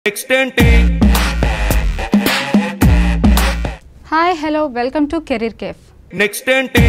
next ఏంటి hi hello welcome to career cafe next ఏంటి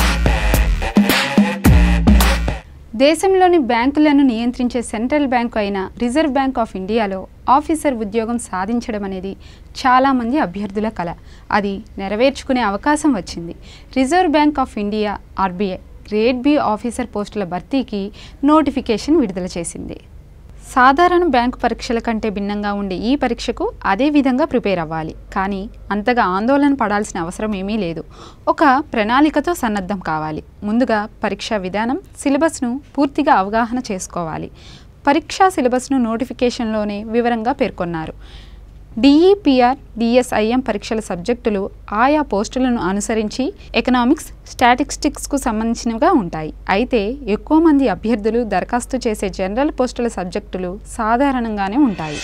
దేశంలోని బ్యాంకులను నియంత్రించే సెంట్రల్ బ్యాంకు అయిన రిజర్వ్ బ్యాంక్ ఆఫ్ ఇండియాలో ఆఫీసర్ ఉద్యోగం సాధించడం అనేది చాలామంది అభ్యర్థుల కల అది నెరవేర్చుకునే అవకాశం వచ్చింది reserve bank of India RBI grade B officer పోస్టుల భర్తీకి నోటిఫికేషన్ విడుదల చేసింది సాధారణ బ్యాంకు పరీక్షల కంటే భిన్నంగా ఉండే ఈ పరీక్షకు అదే విధంగా ప్రిపేర్ అవ్వాలి కానీ అంతగా ఆందోళన పడాల్సిన అవసరం ఏమీ లేదు ఒక ప్రణాళికతో సన్నద్ధం కావాలి ముందుగా పరీక్షా విధానం సిలబస్ను పూర్తిగా అవగాహన చేసుకోవాలి పరీక్షా సిలబస్ను నోటిఫికేషన్లోనే వివరంగా పేర్కొన్నారు డిఈపిఆర్ డిఎస్ఐఎం పరీక్షల సబ్జెక్టులు ఆయా పోస్టులను అనుసరించి ఎకనామిక్స్ స్టాటిస్టిక్స్కు సంబంధించినవిగా ఉంటాయి అయితే ఎక్కువ మంది అభ్యర్థులు దరఖాస్తు చేసే జనరల్ పోస్టుల సబ్జెక్టులు సాధారణంగానే ఉంటాయి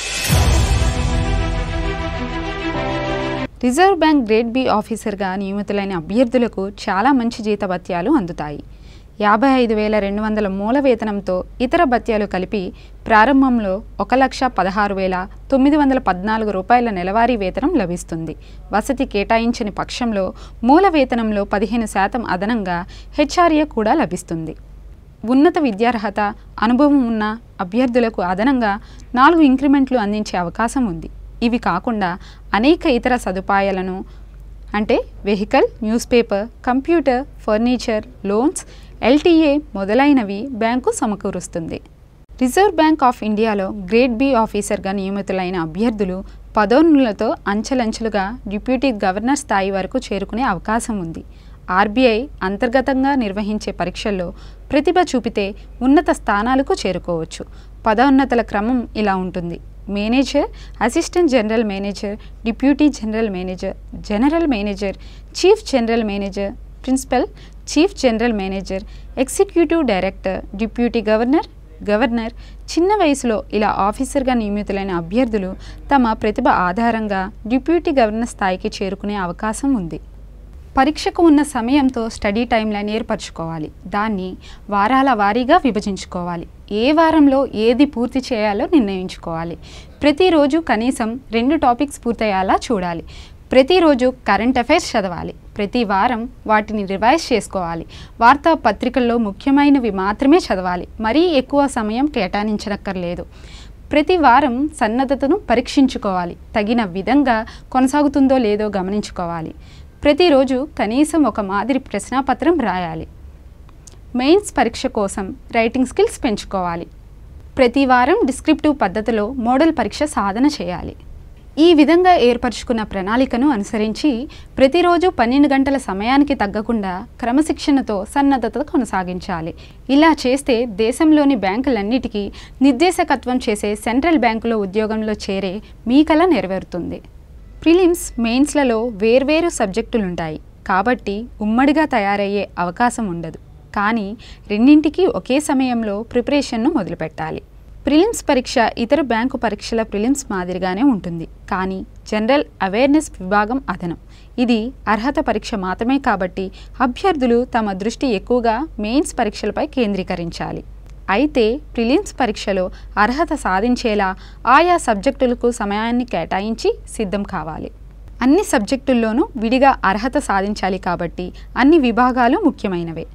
రిజర్వ్ బ్యాంక్ గ్రేడ్ బి ఆఫీసర్గా నియమితులైన అభ్యర్థులకు చాలా మంచి జీతభత్యాలు అందుతాయి యాభై ఐదు వేల రెండు వందల మూల వేతనంతో ఇతర భత్యాలు కలిపి ప్రారంభంలో ఒక లక్ష పదహారు వేల తొమ్మిది వందల పద్నాలుగు రూపాయల నెలవారీ వేతనం లభిస్తుంది వసతి కేటాయించని పక్షంలో మూల వేతనంలో పదిహేను శాతం అదనంగా హెచ్ఆర్ఏ కూడా లభిస్తుంది ఉన్నత విద్యార్హత అనుభవం ఉన్న అభ్యర్థులకు అదనంగా నాలుగు ఇంక్రిమెంట్లు అందించే అవకాశం ఉంది ఇవి కాకుండా అనేక ఇతర సదుపాయాలను అంటే vehicle news paper computer furniture loans LTA మొదలైనవి బ్యాంకు సమకూరుస్తుంది రిజర్వ్ బ్యాంక్ ఆఫ్ ఇండియాలో గ్రేడ్ బి ఆఫీసర్గా నియమితులైన అభ్యర్థులు పదోన్నతులతో అంచెలంచెలుగా డిప్యూటీ గవర్నర్ స్థాయి వరకు చేరుకునే అవకాశం ఉంది ఆర్బీఐ అంతర్గతంగా నిర్వహించే పరీక్షల్లో ప్రతిభ చూపితే ఉన్నత స్థానాలకు చేరుకోవచ్చు పదోన్నతుల క్రమం ఇలా ఉంటుంది manager assistant general manager deputy general manager general manager chief general manager principal chief general manager executive director deputy governor governor చిన్న వయసులో ఇలా ఆఫీసర్గా నియమితులైన అభ్యర్థులు తమ ప్రతిభ ఆధారంగా డిప్యూటీ గవర్నర్ స్థాయికి చేరుకునే అవకాశం ఉంది పరీక్షకు ఉన్న సమయంతో స్టడీ టైం లైన్ ఏర్పరచుకోవాలి దాన్ని వారాల వారీగా విభజించుకోవాలి ఏ వారంలో ఏది పూర్తి చేయాలో నిర్ణయించుకోవాలి ప్రతిరోజు కనీసం రెండు టాపిక్స్ పూర్తయ్యేలా చూడాలి ప్రతిరోజు కరెంట్ అఫైర్స్ చదవాలి ప్రతి వారం వాటిని రివైజ్ చేసుకోవాలి వార్తా పత్రికల్లో ముఖ్యమైనవి మాత్రమే చదవాలి మరీ ఎక్కువ సమయం కేటాయించనక్కర్లేదు ప్రతి వారం సన్నద్ధతను పరీక్షించుకోవాలి తగిన విధంగా కొనసాగుతుందో లేదో గమనించుకోవాలి ప్రతిరోజు కనీసం ఒక మాదిరి ప్రశ్నాపత్రం రాయాలి మెయిన్స్ పరీక్ష కోసం రైటింగ్ స్కిల్స్ పెంచుకోవాలి ప్రతి వారం డిస్క్రిప్టివ్ పద్ధతిలో మోడల్ పరీక్ష సాధన చేయాలి ఈ విధంగా ఏర్పరచుకున్న ప్రణాళికను అనుసరించి ప్రతిరోజు పన్నెండు గంటల సమయానికి తగ్గకుండా క్రమశిక్షణతో సన్నద్ధత కొనసాగించాలి ఇలా చేస్తే దేశంలోని బ్యాంకులన్నిటికీ నిర్దేశకత్వం చేసే సెంట్రల్ బ్యాంకులో ఉద్యోగంలో చేరే మీ కల నెరవేరుతుంది ప్రిలిమ్స్ మెయిన్స్లలో వేర్వేరు సబ్జెక్టులుంటాయి కాబట్టి ఉమ్మడిగా తయారయ్యే అవకాశం ఉండదు కానీ రెండింటికి ఒకే సమయంలో ప్రిపరేషన్ను మొదలుపెట్టాలి ప్రిలిమ్స్ పరీక్ష ఇతర బ్యాంకు పరీక్షల ప్రిలిమ్స్ మాదిరిగానే ఉంటుంది కానీ జనరల్ అవేర్నెస్ విభాగం అదనం ఇది అర్హత పరీక్ష మాత్రమే కాబట్టి అభ్యర్థులు తమ దృష్టి ఎక్కువగా మెయిన్స్ పరీక్షలపై కేంద్రీకరించాలి అయితే ప్రిలిమ్స్ పరీక్షలో అర్హత సాధించేలా ఆయా సబ్జెక్టులకు సమయాన్ని కేటాయించి సిద్ధం కావాలి అన్ని సబ్జెక్టుల్లోనూ విడిగా అర్హత సాధించాలి కాబట్టి అన్ని విభాగాలు ముఖ్యమైనవే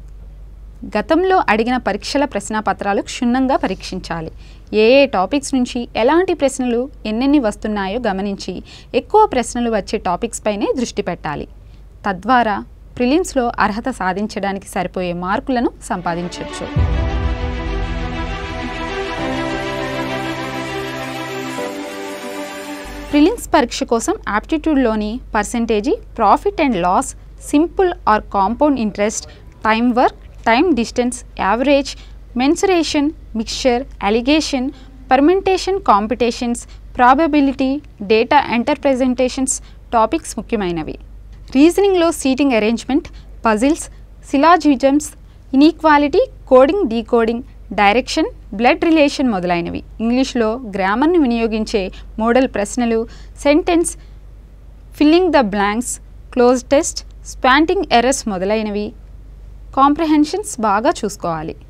గతంలో అడిగిన పరీక్షల ప్రశ్నాపత్రాలు క్షుణ్ణంగా పరీక్షించాలి ఏ ఏ టాపిక్స్ నుంచి ఎలాంటి ప్రశ్నలు ఎన్నెన్ని వస్తున్నాయో గమనించి ఎక్కువ ప్రశ్నలు వచ్చే టాపిక్స్ పైనే దృష్టి పెట్టాలి తద్వారా ప్రిలిమ్స్లో అర్హత సాధించడానికి సరిపోయే మార్కులను సంపాదించవచ్చు ప్రిలిమ్స్ పరీక్ష కోసం యాప్టిట్యూడ్లోని percentage profit and loss simple or compound interest time work time distance average mensuration mixture alligation permutation computations probability data enter presentations topics ముఖ్యమైనవి రీజనింగ్లో seating arrangement puzzles syllogisms inequality coding decoding direction blood relation మొదలైనవి ఇంగ్లీష్లో గ్రామర్ను వినియోగించే model ప్రశ్నలు sentence filling the blanks cloze test spotting errors మొదలైనవి comprehensions బాగా చూసుకోవాలి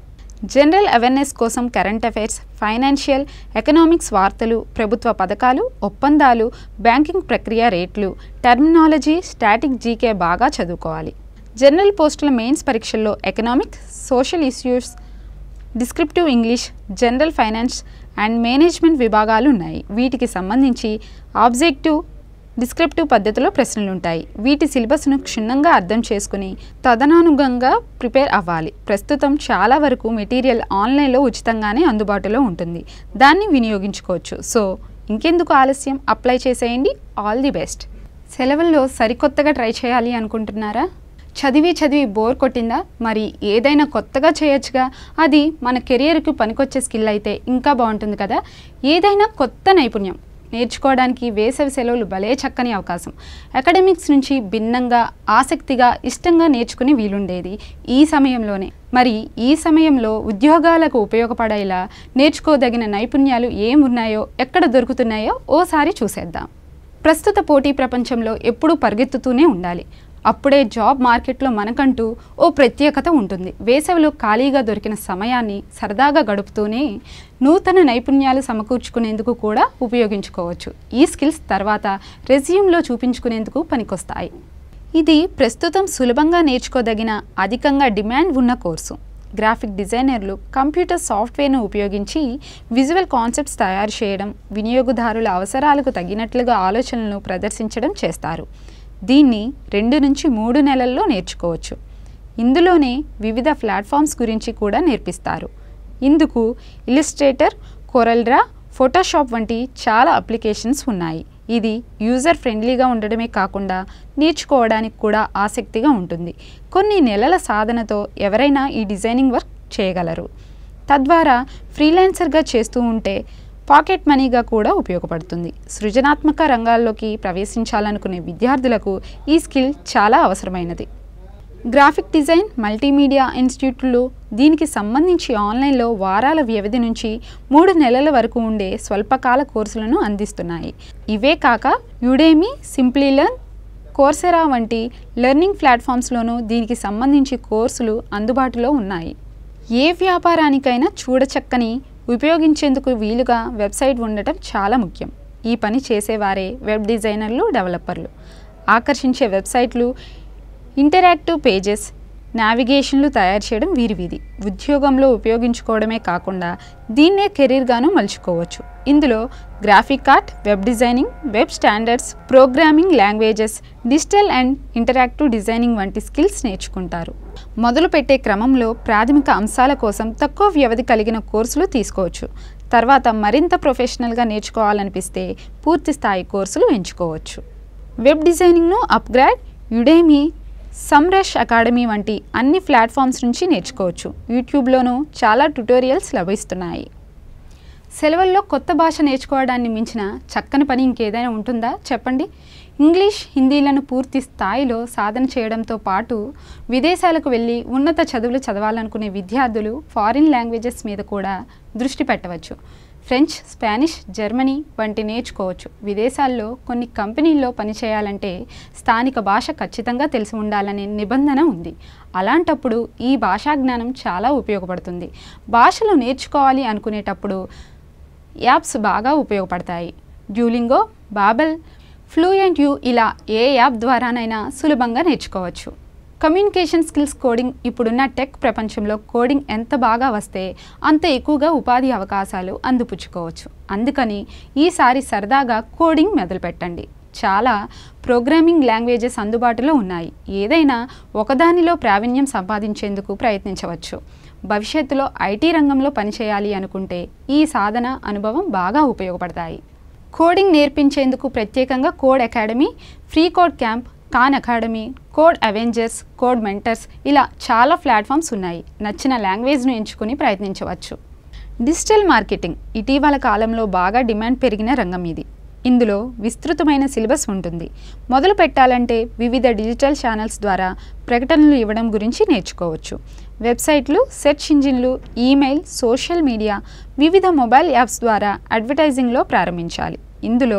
జనరల్ అవేర్నెస్ కోసం కరెంట్ అఫైర్స్ ఫైనాన్షియల్ ఎకనామిక్స్ వార్తలు ప్రభుత్వ పథకాలు ఒప్పందాలు బ్యాంకింగ్ ప్రక్రియ రేట్లు టర్మినాలజీ స్టాటిక్ జీకే బాగా చదువుకోవాలి జనరల్ పోస్టుల మెయిన్స్ పరీక్షల్లో economics social issues descriptive English general finance and management విభాగాలు ఉన్నాయి వీటికి సంబంధించి ఆబ్జెక్టివ్ డిస్క్రిప్టివ్ పద్ధతిలో ప్రశ్నలు ఉంటాయి వీటి సిలబస్ను క్షుణ్ణంగా అర్థం చేసుకుని తదనుగుణంగా ప్రిపేర్ అవ్వాలి ప్రస్తుతం చాలా వరకు మెటీరియల్ ఆన్లైన్లో ఉచితంగానే అందుబాటులో ఉంటుంది దాన్ని వినియోగించుకోవచ్చు సో ఇంకెందుకు ఆలస్యం అప్లై చేసేయండి ఆల్ ది బెస్ట్ సెలవుల్లో సరికొత్తగా ట్రై చేయాలి అనుకుంటున్నారా చదివి చదివి బోర్ కొట్టిందా మరి ఏదైనా కొత్తగా చేయొచ్చుగా అది మన కెరియర్కి పనికొచ్చే స్కిల్ అయితే ఇంకా బాగుంటుంది కదా ఏదైనా కొత్త నైపుణ్యం నేర్చుకోవడానికి వేసవి సెలవులు భలే చక్కని అవకాశం అకాడమిక్స్ నుంచి భిన్నంగా ఆసక్తిగా ఇష్టంగా నేర్చుకుని వీలుండేది ఈ సమయంలోనే మరి ఈ సమయంలో ఉద్యోగాలకు ఉపయోగపడేలా నేర్చుకోదగిన నైపుణ్యాలు ఏమున్నాయో ఎక్కడ దొరుకుతున్నాయో ఓసారి చూసేద్దాం ప్రస్తుత పోటీ ప్రపంచంలో ఎప్పుడూ పరిగెత్తుతూనే ఉండాలి అప్పుడే జాబ్ మార్కెట్లో మనకంటూ ఓ ప్రత్యేకత ఉంటుంది వేసవిలో ఖాళీగా దొరికిన సమయాన్ని సరదాగా గడుపుతూనే నూతన నైపుణ్యాలు సమకూర్చుకునేందుకు కూడా ఉపయోగించుకోవచ్చు ఈ స్కిల్స్ తర్వాత రెజ్యూమ్లో చూపించుకునేందుకు పనికొస్తాయి ఇది ప్రస్తుతం సులభంగా నేర్చుకోదగిన అధికంగా డిమాండ్ ఉన్న కోర్సు గ్రాఫిక్ డిజైనర్లు కంప్యూటర్ సాఫ్ట్వేర్ను ఉపయోగించి విజువల్ కాన్సెప్ట్స్ తయారు చేయడం వినియోగదారుల అవసరాలకు తగినట్లుగా ఆలోచనలను ప్రదర్శించడం చేస్తారు దీన్ని రెండు నుంచి మూడు నెలల్లో నేర్చుకోవచ్చు ఇందులోనే వివిధ ప్లాట్ఫామ్స్ గురించి కూడా నేర్పిస్తారు ఇందుకు ఇలిస్ట్రేటర్ కొరల్డ్రా ఫోటోషాప్ వంటి చాలా అప్లికేషన్స్ ఉన్నాయి ఇది యూజర్ ఫ్రెండ్లీగా ఉండడమే కాకుండా నేర్చుకోవడానికి కూడా ఆసక్తిగా ఉంటుంది కొన్ని నెలల సాధనతో ఎవరైనా ఈ డిజైనింగ్ వర్క్ చేయగలరు తద్వారా ఫ్రీలాన్సర్గా చేస్తూ ఉంటే పాకెట్ మనీగా కూడా ఉపయోగపడుతుంది సృజనాత్మక రంగాల్లోకి ప్రవేశించాలనుకునే విద్యార్థులకు ఈ స్కిల్ చాలా అవసరమైనది గ్రాఫిక్ డిజైన్ మల్టీమీడియా ఇన్స్టిట్యూట్లు దీనికి సంబంధించి ఆన్లైన్లో వారాల వ్యవధి నుంచి మూడు నెలల వరకు ఉండే స్వల్పకాల కోర్సులను అందిస్తున్నాయి ఇవే కాక యుడేమి సింప్లీ లెర్న్ కోర్సెరా వంటి లెర్నింగ్ ప్లాట్ఫామ్స్లోనూ దీనికి సంబంధించి కోర్సులు అందుబాటులో ఉన్నాయి ఏ వ్యాపారానికైనా చూడచక్కని ఉపయోగించేందుకు వీలుగా వెబ్సైట్ ఉండటం చాలా ముఖ్యం ఈ పని చేసేవారే వెబ్ డిజైనర్లు డెవలపర్లు ఆకర్షించే వెబ్సైట్లు ఇంటరాక్టివ్ పేజెస్ నావిగేషన్లు తయారు చేయడం వీరి విధి ఉద్యోగంలో ఉపయోగించుకోవడమే కాకుండా దీన్నే కెరీర్గాను మలుచుకోవచ్చు ఇందులో graphic art web designing web standards programming languages digital and interactive designing వంటి స్కిల్స్ నేర్చుకుంటారు మొదలు పెట్టే క్రమంలో ప్రాథమిక అంశాల కోసం తక్కువ వ్యవధి కలిగిన కోర్సులు తీసుకోవచ్చు తర్వాత మరింత ప్రొఫెషనల్గా నేర్చుకోవాలనిపిస్తే పూర్తి స్థాయి కోర్సులు ఎంచుకోవచ్చు వెబ్ డిజైనింగ్ను అప్గ్రేడ్ యుడేమి సమ్రష్ అకాడమీ వంటి అన్ని ప్లాట్ఫామ్స్ నుంచి నేర్చుకోవచ్చు యూట్యూబ్లోనూ చాలా ట్యుటోరియల్స్ లభిస్తున్నాయి సెలవుల్లో కొత్త భాష నేర్చుకోవడాన్ని మించిన చక్కని పని ఇంకేదైనా ఉంటుందా చెప్పండి ఇంగ్లీష్ హిందీలను పూర్తి స్థాయిలో సాధన చేయడంతో పాటు విదేశాలకు వెళ్ళి ఉన్నత చదువులు చదవాలనుకునే విద్యార్థులు ఫారిన్ లాంగ్వేజెస్ మీద కూడా దృష్టి పెట్టవచ్చు ఫ్రెంచ్ స్పానిష్ జర్మనీ వంటి నేర్చుకోవచ్చు విదేశాల్లో కొన్ని కంపెనీల్లో పనిచేయాలంటే స్థానిక భాష ఖచ్చితంగా తెలిసి ఉండాలనే నిబంధన ఉంది అలాంటప్పుడు ఈ భాషా జ్ఞానం చాలా ఉపయోగపడుతుంది భాషలు నేర్చుకోవాలి అనుకునేటప్పుడు యాప్స్ బాగా ఉపయోగపడతాయి డ్యూలింగో బాబెల్ ఫ్లూయెంట్ యూ ఇలా ఏ యాప్ ద్వారానైనా సులభంగా నేర్చుకోవచ్చు కమ్యూనికేషన్ స్కిల్స్ కోడింగ్ ఇప్పుడున్న టెక్ ప్రపంచంలో కోడింగ్ ఎంత బాగా వస్తే అంత ఎక్కువగా ఉపాధి అవకాశాలు అందిపుచ్చుకోవచ్చు అందుకని ఈసారి సరదాగా కోడింగ్ మొదలుపెట్టండి చాలా ప్రోగ్రామింగ్ లాంగ్వేజెస్ అందుబాటులో ఉన్నాయి ఏదైనా ఒకదానిలో ప్రావీణ్యం సంపాదించేందుకు ప్రయత్నించవచ్చు భవిష్యత్తులో ఐటీ రంగంలో పనిచేయాలి అనుకుంటే ఈ సాధన అనుభవం బాగా ఉపయోగపడతాయి కోడింగ్ నేర్పించేందుకు ప్రత్యేకంగా Codecademy free code camp Khan academy code avengers code mentors ఇలా చాలా ప్లాట్ఫామ్స్ ఉన్నాయి నచ్చిన లాంగ్వేజ్ను ఎంచుకుని ప్రయత్నించవచ్చు డిజిటల్ మార్కెటింగ్ ఇటీవల కాలంలో బాగా డిమాండ్ పెరిగిన రంగం ఇది ఇందులో విస్తృతమైన సిలబస్ ఉంటుంది మొదలు పెట్టాలంటే వివిధ డిజిటల్ ఛానల్స్ ద్వారా ప్రకటనలు ఇవ్వడం గురించి నేర్చుకోవచ్చు వెబ్సైట్లు సెర్చ్ ఇంజిన్లు ఈమెయిల్ సోషల్ మీడియా వివిధ మొబైల్ యాప్స్ ద్వారా అడ్వర్టైజింగ్లో ప్రారంభించాలి ఇందులో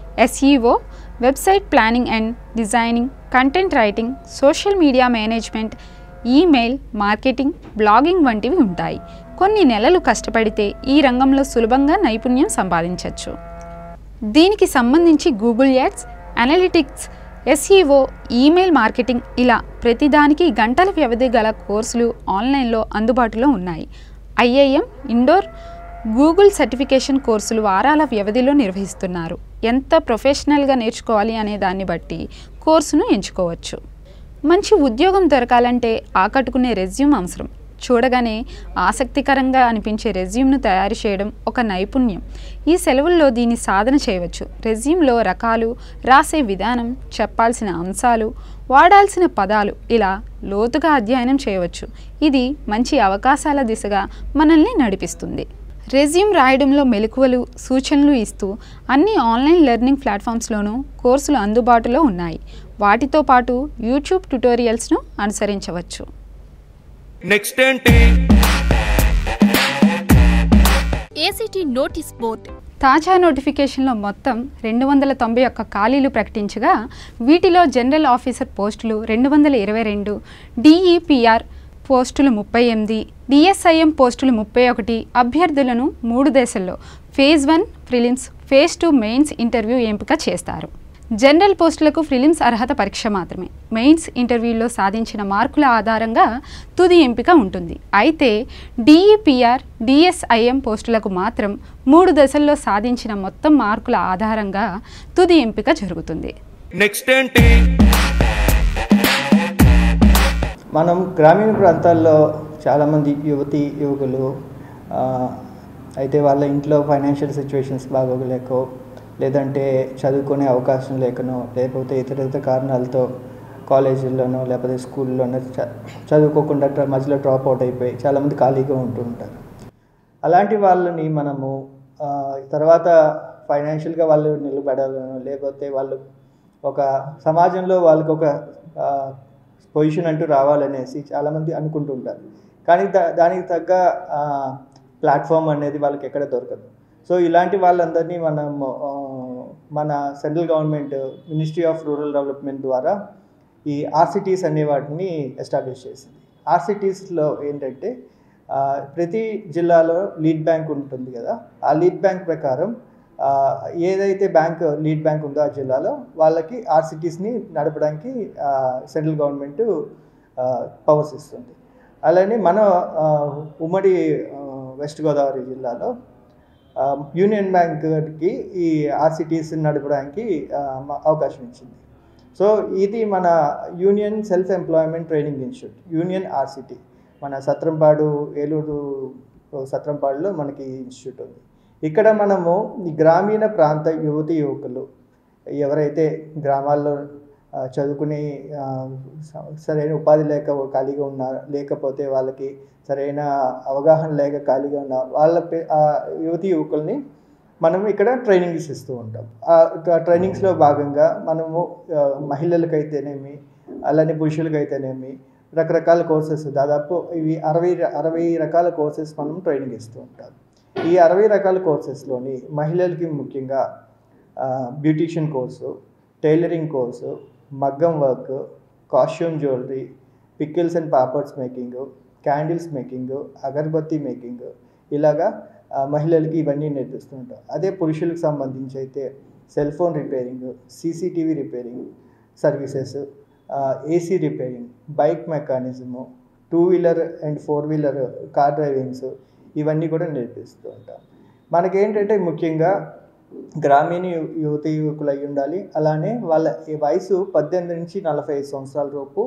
SEO website planning and designing content writing social media management email marketing blogging వంటివి ఉంటాయి కొన్ని నెలలు కష్టపడితే ఈ రంగంలో సులభంగా నైపుణ్యం సంపాదించవచ్చు దీనికి సంబంధించి Google ads analytics SEO email marketing ఇలా ప్రతిదానికి గంటల వ్యవధి గల కోర్సులు ఆన్లైన్లో అందుబాటులో ఉన్నాయి ఐఐఎం ఇండోర్ గూగుల్ సర్టిఫికేషన్ కోర్సులు వారాల వ్యవధిలో నిర్వహిస్తున్నారు ఎంత ప్రొఫెషనల్గా నేర్చుకోవాలి అనే దాన్ని బట్టి కోర్సును ఎంచుకోవచ్చు మంచి ఉద్యోగం దొరకాలంటే ఆకట్టుకునే రెజ్యూమ్ అవసరం చూడగానే ఆసక్తికరంగా అనిపించే రెజ్యూమ్ను తయారు చేయడం ఒక నైపుణ్యం ఈ సెలవుల్లో దీన్ని సాధన చేయవచ్చు రెజ్యూమ్లో రకాలు రాసే విధానం చెప్పాల్సిన అంశాలు వాడాల్సిన పదాలు ఇలా లోతుగా అధ్యయనం చేయవచ్చు ఇది మంచి అవకాశాల దిశగా మనల్ని నడిపిస్తుంది రెజ్యూమ్ రాయడంలో మెలకువలు సూచనలు ఇస్తూ అన్ని ఆన్లైన్ లెర్నింగ్ ప్లాట్ఫామ్స్లోనూ కోర్సులు అందుబాటులో ఉన్నాయి వాటితో పాటు యూట్యూబ్ ట్యుటోరియల్స్ను అనుసరించవచ్చు నెక్స్ట్ ఏంటి ఏసీటీ నోటీస్ బోర్డ్ తాజా నోటిఫికేషన్లో మొత్తం రెండు వందల తొంభై ఒక్క ఖాళీలు ప్రకటించగా వీటిలో జనరల్ ఆఫీసర్ పోస్టులు రెండు వందల ఇరవై రెండు డిఈపిఆర్ పోస్టులు ముప్పై ఎనిమిది డిఎస్ఐఎం పోస్టులు ముప్పై ఒకటి అభ్యర్థులను మూడు దశల్లో phase one prelims phase two mains interview ఎంపిక చేస్తారు జనరల్ పోస్టులకు ప్రిలిమ్స్ అర్హత పరీక్ష మాత్రమే మెయిన్స్ ఇంటర్వ్యూలో సాధించిన మార్కుల ఆధారంగా తుది ఎంపిక ఉంటుంది అయితే డిఈపిఆర్ డిఎస్ఐఎం పోస్టులకు మాత్రం మూడు దశల్లో సాధించిన మొత్తం మార్కుల ఆధారంగా తుది ఎంపిక జరుగుతుంది నెక్స్ట్ ఏంటి మనం గ్రామీణ ప్రాంతాల్లో చాలామంది యువతి యువకులు ఆ, అయితే వాళ్ళ ఇంట్లో ఫైనాన్షియల్ సిచ్యువేషన్స్ బాగోలేకో లేదంటే చదువుకునే అవకాశం లేకనో లేకపోతే ఇతర ఇతర కారణాలతో కాలేజీల్లోనో లేకపోతే స్కూల్లోనో చ- చదువుకోకుండా డ్ర- మధ్యలో డ్రాప్ అవుట్ అయిపోయి చాలామంది ఖాళీగా ఉంటూ ఉంటారు అలాంటి వాళ్ళని మనము ఆ, తర్వాత ఫైనాన్షియల్గా వాళ్ళు నిలబడాలను లేకపోతే వాళ్ళు ఒక సమాజంలో వాళ్ళకి ఒక పొజిషన్ అంటూ రావాలనేసి చాలామంది అనుకుంటుంటారు కానీ దా దానికి తగ్గ ప్లాట్ఫామ్ అనేది వాళ్ళకి ఎక్కడ దొరకదు సో ఇలాంటి వాళ్ళందరినీ మనం ఆ, మన central government ministry of rural development ద్వారా ఈ ఆర్సిటీస్ అనే వాటిని ఎస్టాబ్లిష్ చేసింది ఆర్సిటీస్లో ఏంటంటే ఆ, ప్రతి జిల్లాలో లీడ్ బ్యాంక్ ఉంటుంది కదా ఆ లీడ్ బ్యాంక్ ప్రకారం ఆ, ఏదైతే బ్యాంక్ లీడ్ బ్యాంక్ ఉందో ఆ జిల్లాలో వాళ్ళకి ఆర్సిటీస్ని నడపడానికి ఆ, సెంట్రల్ గవర్నమెంట్ ఆ, పవర్స్ ఇస్తుంది అలానే మన ఆ, ఉమ్మడి ఆ, వెస్ట్ గోదావరి జిల్లాలో ఆ, యూనియన్ బ్యాంక్కి ఈ ఆర్సిటీస్ నడపడానికి ఆ, మ- అవకాశం ఇచ్చింది సో ఇది మన union self employment training institute union RSETI మన సత్రంపాడు ఏలూరు సత్రంపాడులో మనకి ఈ ఇన్స్టిట్యూట్ ఉంది ఇక్కడ మనము ఈ గ్రామీణ ప్రాంత యువతి యువకులు ఎవరైతే గ్రామాల్లో ఆ, చదువుకుని ఆ, స- సరైన ఉపాధి లేక ఖాళీగా ఉన్న లేకపోతే వాళ్ళకి సరైన అవగాహన లేక ఖాళీగా ఉన్న వాళ్ళ పే- ఆ యువతి యువకుల్ని మనం ఇక్కడ ట్రైనింగ్స్ ఇస్తూ ఉంటాం ఆ ఇక ట్రైనింగ్స్లో భాగంగా మనము ఆ, మహిళలకైతేనేమి అలానే పురుషులకైతేనేమి రకరకాల కోర్సెస్ దాదాపు ఇవి అరవై ర- అరవై రకాల కోర్సెస్ మనం ట్రైనింగ్ ఇస్తూ ఉంటాం ఈ అరవై రకాల కోర్సెస్లోని మహిళలకి ముఖ్యంగా బ్యూటీషియన్ కోర్సు టైలరింగ్ కోర్సు మగ్గం work costume jewellery pickles and papads making candles making అగరబత్తి మేకింగ్ ఇలాగా ఆ, మహిళలకి ఇవన్నీ నేర్పిస్తూ ఉంటాం అదే పురుషులకు సంబంధించి అయితే cell phone repairing CCTV repairing services AC repairing bike mechanism two wheeler and four wheeler car drivings ఇవన్నీ కూడా నేర్పిస్తూ ఉంటాం మనకేంటంటే ముఖ్యంగా గ్రామీణ యు- యువతి యువకులు అయి ఉండాలి అలానే వాళ్ళ ఈ వయసు పద్దెనిమిది నుంచి నలభై ఐదు సంవత్సరాల లోపు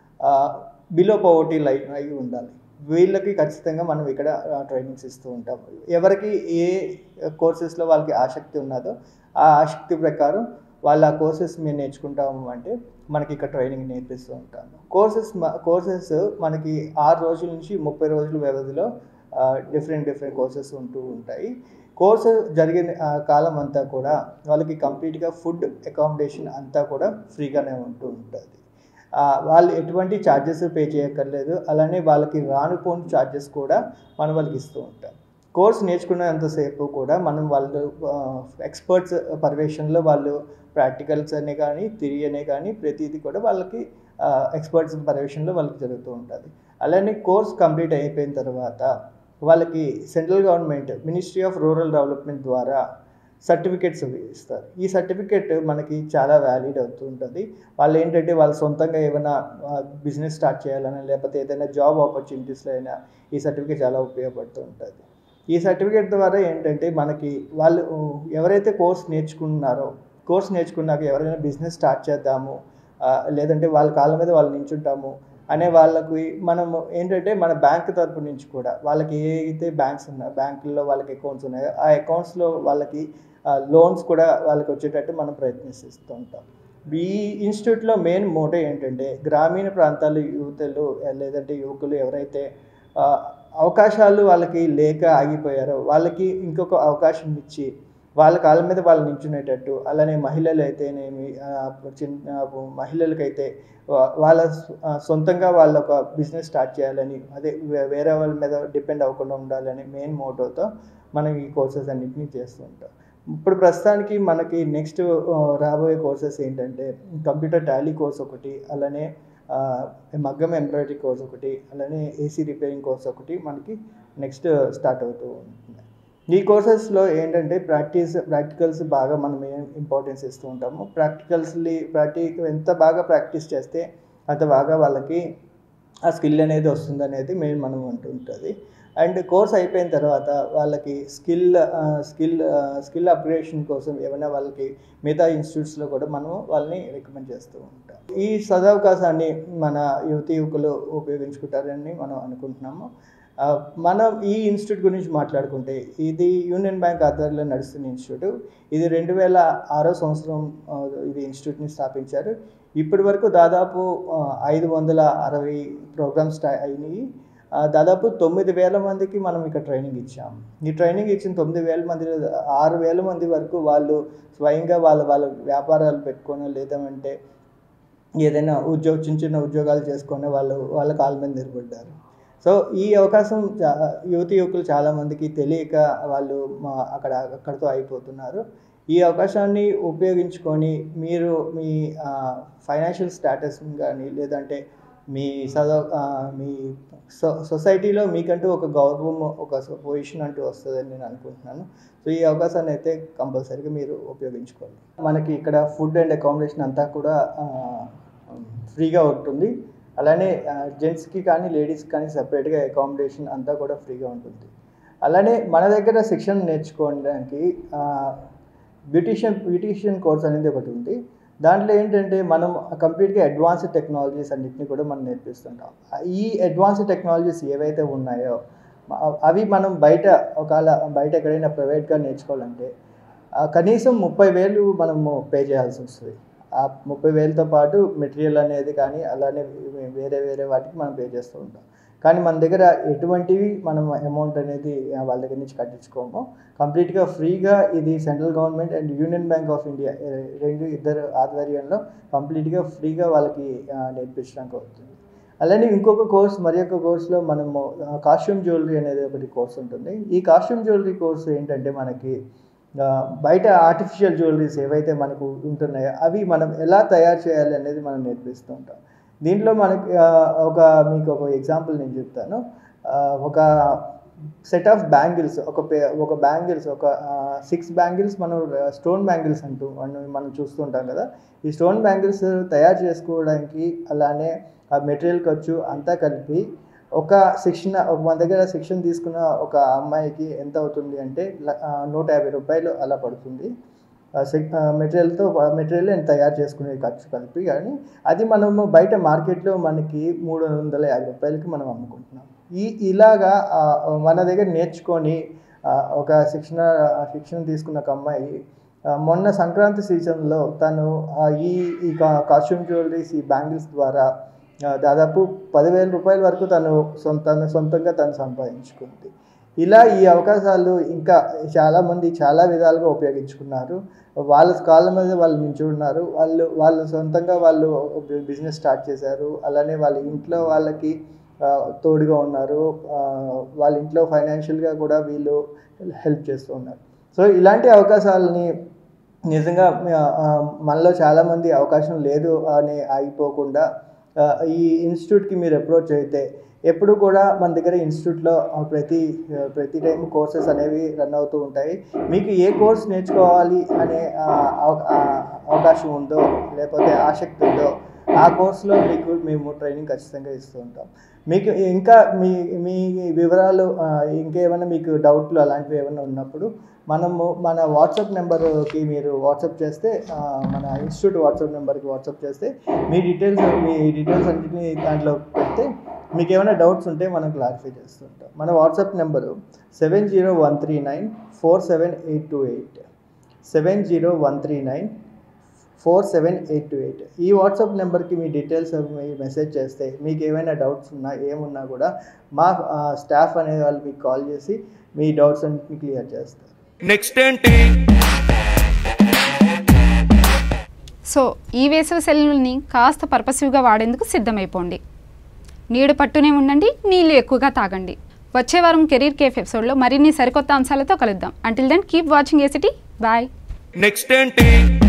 బిలో పవర్టీ లైన్ అయి ఉండాలి వీళ్ళకి ఖచ్చితంగా మనం ఇక్కడ ట్రైనింగ్స్ ఇస్తూ ఉంటాం ఎవరికి ఏ కోర్సెస్లో వాళ్ళకి ఆసక్తి ఉన్నదో ఆ ఆసక్తి ప్రకారం వాళ్ళ ఆ కోర్సెస్ మేము నేర్చుకుంటాము అంటే మనకి ఇక్కడ ట్రైనింగ్ నేర్పిస్తూ ఉంటాము కోర్సెస్ కోర్సెస్ మనకి ఆరు రోజుల నుంచి ముప్పై రోజుల వ్యవధిలో డిఫరెంట్ డిఫరెంట్ కోర్సెస్ ఉంటూ ఉంటాయి కోర్సు జరిగిన ఆ, కాలం అంతా కూడా వాళ్ళకి కంప్లీట్గా ఫుడ్ అకామిడేషన్ అంతా కూడా ఫ్రీగానే ఉంటూ ఉంటుంది ఆ, వాళ్ళు ఎటువంటి ఛార్జెస్ పే చేయక్కర్లేదు అలానే వాళ్ళకి రానుపోని ఛార్జెస్ కూడా మనం వాళ్ళకి ఇస్తూ ఉంటాం కోర్స్ నేర్చుకున్నంతసేపు కూడా మనం వాళ్ళు ఎక్స్పర్ట్స్ పర్యవేక్షణలో వాళ్ళు ప్రాక్టికల్స్ అనే కానీ థిరీ అనే కానీ ప్రతిదీ కూడా వాళ్ళకి ఎక్స్పర్ట్స్ పర్యవేక్షణలో వాళ్ళకి జరుగుతూ ఉంటుంది అలానే కోర్స్ కంప్లీట్ అయిపోయిన తర్వాత వాళ్ళకి central government ministry of rural development ద్వారా సర్టిఫికేట్స్ ఇస్తారు ఈ సర్టిఫికేట్ మనకి చాలా వ్యాలిడ్ అవుతూ ఉంటుంది వాళ్ళు ఏంటంటే వాళ్ళు సొంతంగా ఏమైనా బిజినెస్ స్టార్ట్ చేయాలన్నా లేకపోతే ఏదైనా జాబ్ ఆపర్చునిటీస్లో అయినా ఈ సర్టిఫికేట్ చాలా ఉపయోగపడుతూ ఉంటుంది ఈ సర్టిఫికేట్ ద్వారా ఏంటంటే మనకి వాళ్ళు ఎవరైతే కోర్స్ నేర్చుకున్నారో కోర్స్ నేర్చుకున్నాక ఎవరైనా బిజినెస్ స్టార్ట్ చేద్దాము ఆ, లేదంటే వాళ్ళ కాళ్ళ మీద వాళ్ళు నించుంటాము అనే వాళ్ళకి మనము ఏంటంటే మన బ్యాంక్ తరపు నుంచి కూడా వాళ్ళకి ఏ అయితే బ్యాంక్స్ ఉన్నాయో బ్యాంకుల్లో వాళ్ళకి అకౌంట్స్ ఉన్నాయో ఆ అకౌంట్స్లో వాళ్ళకి లోన్స్ కూడా వాళ్ళకి వచ్చేటట్టు మనం ప్రయత్నిస్తూ ఉంటాం ఈ ఇన్స్టిట్యూట్లో మెయిన్ మోటో ఏంటంటే గ్రామీణ ప్రాంతాల యువతలు లేదంటే యువకులు ఎవరైతే ఆ, అవకాశాలు వాళ్ళకి లేక ఆగిపోయారో వాళ్ళకి ఇంకొక అవకాశం ఇచ్చి వాళ్ళ కాళ్ళ మీద వాళ్ళు నించునేటట్టు అలానే మహిళలు అయితేనేమి ఆ, చిన్న మహిళలకైతే వా- వాళ్ళ సొ- ఆ, సొంతంగా వాళ్ళ ఒక బిజినెస్ స్టార్ట్ చేయాలని అదే వే- వేరే వాళ్ళ మీద డిపెండ్ అవ్వకుండా ఉండాలని మెయిన్ మోటోతో మనం ఈ కోర్సెస్ అన్నింటినీ చేస్తూ ఉంటాం ఇప్పుడు ప్రస్తుతానికి మనకి నెక్స్ట్ రాబోయే కోర్సెస్ ఏంటంటే కంప్యూటర్ టాలీ కోర్స్ ఒకటి అలానే ఆ, మగ్గం ఎంబ్రాయిడరీ కోర్స్ ఒకటి అలానే ఏసీ రిపేరింగ్ కోర్స్ ఒకటి మనకి నెక్స్ట్ స్టార్ట్ అవుతూ ఉంటుంది ఈ కోర్సెస్లో ఏంటంటే ప్రాక్టీస్ ప్రాక్టికల్స్ బాగా మనం ఏం ఇంపార్టెన్స్ ఇస్తూ ఉంటాము ప్రాక్టికల్స్ని ప్రాక్టిక్ ఎంత బాగా ప్రాక్టీస్ చేస్తే అంత బాగా వాళ్ళకి ఆ స్కిల్ అనేది వస్తుంది అనేది మెయిన్ మనం అంటుంటుంది అండ్ కోర్స్ అయిపోయిన తర్వాత వాళ్ళకి స్కిల్ స్కిల్ స్కిల్ అప్గ్రేషన్ కోసం ఏమైనా వాళ్ళకి మిగతా ఇన్స్టిట్యూట్స్లో కూడా మనం వాళ్ళని రికమెండ్ చేస్తూ ఉంటాం ఈ సదవకాశాన్ని మన యువతి యువకులు ఉపయోగించుకుంటారని మనం అనుకుంటున్నాము ఆ, మనం ఈ ఇన్స్టిట్యూట్ గురించి మాట్లాడుకుంటే ఇది యూనియన్ బ్యాంక్ ఆధ్వర్యంలో నడుస్తున్న ఇన్స్టిట్యూట్ ఇది రెండు వేల ఆరో సంవత్సరం ఆ, ఇది ఇన్స్టిట్యూట్ని స్థాపించారు ఇప్పటి వరకు దాదాపు ఆ, ఐదు వందల అరవై ప్రోగ్రామ్స్ స్టా అయినాయి ఆ, దాదాపు తొమ్మిది వేల మందికి మనం ఇక్కడ ట్రైనింగ్ ఇచ్చాం ఈ ట్రైనింగ్ ఇచ్చిన తొమ్మిది వేల మంది ఆరు వేల మంది వరకు వాళ్ళు స్వయంగా వాళ్ళ వాళ్ళ వ్యాపారాలు పెట్టుకొని లేదంటే ఏదైనా ఉద్యోగ చిన్న చిన్న ఉద్యోగాలు చేసుకొని వాళ్ళు వాళ్ళ కాళ్ళ మీద నిలబడ్డారు సో ఈ అవకాశం చా- యువతి యువకులు చాలామందికి తెలియక వాళ్ళు మా అక్కడ అక్కడితో అయిపోతున్నారు ఈ అవకాశాన్ని ఉపయోగించుకొని మీరు మీ ఫైనాన్షియల్ స్టేటస్ కానీ లేదంటే మీ చదవ ఆ, మీ సొ సొసైటీలో మీకంటూ ఒక గౌరవం ఒక పొజిషన్ అంటూ వస్తుందని నేను అనుకుంటున్నాను సో ఈ అవకాశాన్ని అయితే కంపల్సరీగా మీరు ఉపయోగించుకోవాలి మనకి ఇక్కడ ఫుడ్ అండ్ అకామిడేషన్ అంతా కూడా ఆ, ఫ్రీగా ఉంటుంది అలానే జెంట్స్కి కానీ లేడీస్కి కానీ సపరేట్గా అకామిడేషన్ అంతా కూడా ఫ్రీగా ఉంటుంది అలానే మన దగ్గర శిక్షణ నేర్చుకోవడానికి బ్యూటిషియన్ బ్యూటిషియన్ కోర్స్ అనేది ఒకటి ఉంది దాంట్లో ఏంటంటే మనం కంప్లీట్గా అడ్వాన్స్డ్ టెక్నాలజీస్ అన్నిటిని కూడా మనం నేర్పిస్తుంటాం ఈ అడ్వాన్స్డ్ టెక్నాలజీస్ ఏవైతే ఉన్నాయో మ- అవి మనం బయట ఒకవేళ బయట ఎక్కడైనా ప్రైవేట్గా నేర్చుకోవాలంటే ఆ, కనీసం ముప్పై వేలు మనము పే చేయాల్సి వస్తుంది ఆ ముప్పై వేలతో పాటు మెటీరియల్ అనేది కానీ అలానే వే- వేరే వేరే వాటికి మనం పే చేస్తూ ఉంటాం కానీ మన దగ్గర ఎటువంటివి మనం అమౌంట్ అనేది ఆ, వాళ్ళ దగ్గర నుంచి కట్టించుకోము కంప్లీట్గా ఫ్రీగా ఇది central government and union bank of India ఏ- రెండు ఇద్దరు ఆధ్వర్యంలో కంప్లీట్గా ఫ్రీగా వాళ్ళకి ఆ, నేర్పించడానికి అవుతుంది అలానే ఇంకొక కోర్స్ మరి ఒక కోర్సులో మనము కాస్ట్యూమ్ జ్యువెలరీ అనేది ఒకటి కోర్స్ ఉంటుంది ఈ కాస్ట్యూమ్ జ్యువెలరీ కోర్స్ ఏంటంటే మనకి ఆ, బయట ఆర్టిఫిషియల్ జ్యువెలరీస్ ఏవైతే మనకు ఉంటున్నాయో అవి మనం ఎలా తయారు చేయాలి అనేది మనం నేర్పిస్తూ ఉంటాం దీంట్లో మనకి ఆ, ఒక మీకు ఒక ఎగ్జాంపుల్ నేను చెప్తాను ఆ, ఒక సెట్ ఆఫ్ బ్యాంగిల్స్ ఒక పే ఒక బ్యాంగిల్స్ ఒక సిక్స్ బ్యాంగిల్స్ మనం స్టోన్ బ్యాంగిల్స్ అంటూ మనం మనం చూస్తుంటాం కదా ఈ స్టోన్ బ్యాంగిల్స్ తయారు చేసుకోవడానికి అలానే ఆ మెటీరియల్ ఖర్చు అంతా కలిపి ఒక శిక్షణ ఒక మన దగ్గర శిక్షణ తీసుకున్న ఒక అమ్మాయికి ఎంత అవుతుంది అంటే ల- ఆ, నూట యాభై రూపాయలు అలా పడుతుంది మెటీరియల్తో మెటీరియల్ నేను తయారు చేసుకునే ఖర్చు కలిపి కానీ అది మనము బయట మార్కెట్లో మనకి మూడు వందల యాభై రూపాయలకి మనం అమ్ముకుంటున్నాం ఈ ఇలాగా ఆ, మన దగ్గర నేర్చుకొని ఆ, ఒక శిక్షణ శిక్షణ తీసుకున్న ఒక అమ్మాయి ఆ, మొన్న సంక్రాంతి సీజన్లో తను ఆ, ఈ ఈ కా- కాస్ట్యూమ్ జ్యువెలరీస్ ఈ బ్యాంగిల్స్ ద్వారా ఆ, దాదాపు పదివేల రూపాయల వరకు తను సొంత తన సొంతంగా తను సంపాదించుకుంది ఇలా ఈ అవకాశాలు ఇంకా చాలామంది చాలా విధాలుగా ఉపయోగించుకున్నారు వాళ్ళ కాళ్ళ మీద వాళ్ళు నించున్నారు వాళ్ళు వాళ్ళు సొంతంగా వాళ్ళు బిజినెస్ స్టార్ట్ చేశారు అలానే వాళ్ళ ఇంట్లో వాళ్ళకి ఆ, తోడుగా ఉన్నారు ఆ, వాళ్ళ ఇంట్లో ఫైనాన్షియల్గా కూడా వీళ్ళు హెల్ప్ చేస్తూ ఉన్నారు సో ఇలాంటి అవకాశాలని నిజంగా ఆ, ఆ, మనలో చాలామంది అవకాశం లేదు అని ఆగిపోకుండా ఆ, ఈ ఇన్స్టిట్యూట్కి మీరు అప్రోచ్ అయితే ఎప్పుడు కూడా మన దగ్గర ఇన్స్టిట్యూట్లో ప్రతి ప్రతి టైం కోర్సెస్ అనేవి రన్ అవుతూ ఉంటాయి మీకు ఏ కోర్స్ నేర్చుకోవాలి అనే ఆ, అవ- ఆ, అవకాశం ఉందో లేకపోతే ఆసక్తి ఉందో ఆ కోర్సులో మీకు మేము ట్రైనింగ్ ఖచ్చితంగా ఇస్తూ ఉంటాం మీకు ఇంకా మీ మీ వివరాలు ఆ, ఇంకేమైనా మీకు డౌట్లు అలాంటివి ఏమైనా ఉన్నప్పుడు మనము మన వాట్సాప్ నెంబర్కి మీరు వాట్సాప్ చేస్తే ఆ, మన ఇన్స్టిట్యూట్ వాట్సాప్ నెంబర్కి వాట్సాప్ చేస్తే మీ డీటెయిల్స్ మీ డీటెయిల్స్ అన్నింటినీ దాంట్లో పెడితే మీకు ఏమైనా డౌట్స్ ఉంటే మనం క్లారిఫై చేస్తుంటాం మన WhatsApp number seven zero one three nine four seven eight two eight seven zero one three nine four seven eight two eight ఈ వాట్సాప్ నెంబర్కి మీ డీటెయిల్స్ అవి మెసేజ్ చేస్తే మీకు ఏమైనా డౌట్స్ ఉన్నా ఏమున్నా కూడా మా స్టాఫ్ అనే వాళ్ళు మీకు కాల్ చేసి మీ డౌట్స్ అన్నింటినీ క్లియర్ చేస్తారు నెక్స్ట్ ఏంటి సో ఈ వేసవి సెలవుల్ని కాస్త పర్పసివ్గా వాడేందుకు సిద్ధమైపోండి నీడు పట్టునే ఉండండి నీళ్ళు ఎక్కువగా తాగండి వచ్చే వారం కెరీర్ కేఫ్ ఎపిసోడ్లో మరిన్ని సరికొత్త అంశాలతో కలుద్దాం until then keep watching ACT bye next ఏంటి